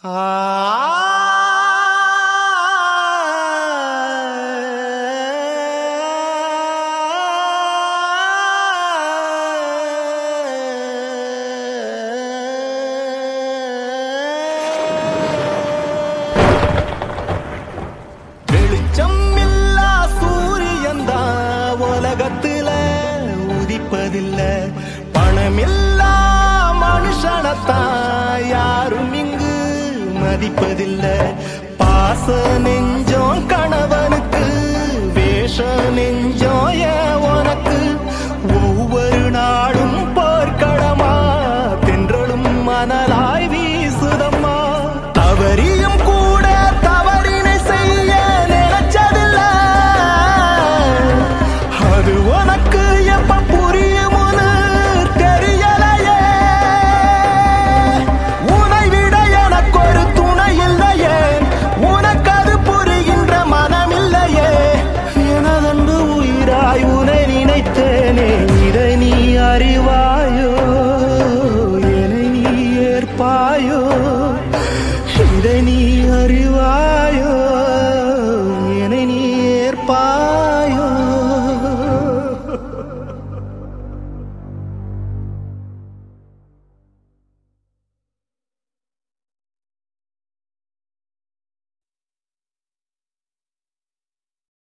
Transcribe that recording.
வெளிச்சம் இல்லா சூரியன் தான் உலகத்துல உதிப்பதில்ல பணமில்லா மனுஷனத்தான் யாரும் இங்கு மதிப்பதில்ல பாச நெஞ்சோம் கணவனுக்கு வேஷ நெஞ்சோம் ஏன் உனக்கு ஒவ்வொரு நாடும் போர்க்களமா தென்றலும் மணலாய் வீசுதம்மா தவறியும் கூட தவறினை செய்ய நினைச்சதில்ல அது உனக்கு எப்ப புரியும்னு தெரியலையே உனை விட எனக்கு ஒரு துணை இல்லையே உனக்கு அது புரிகின்ற மனமில்லையே எனதன்பு உயிராய் உனை நினைத்தேனே இதை நீ அறிவாயோ என்னை நீ ஏற்பாயோ இதை நீ அறிவாயோ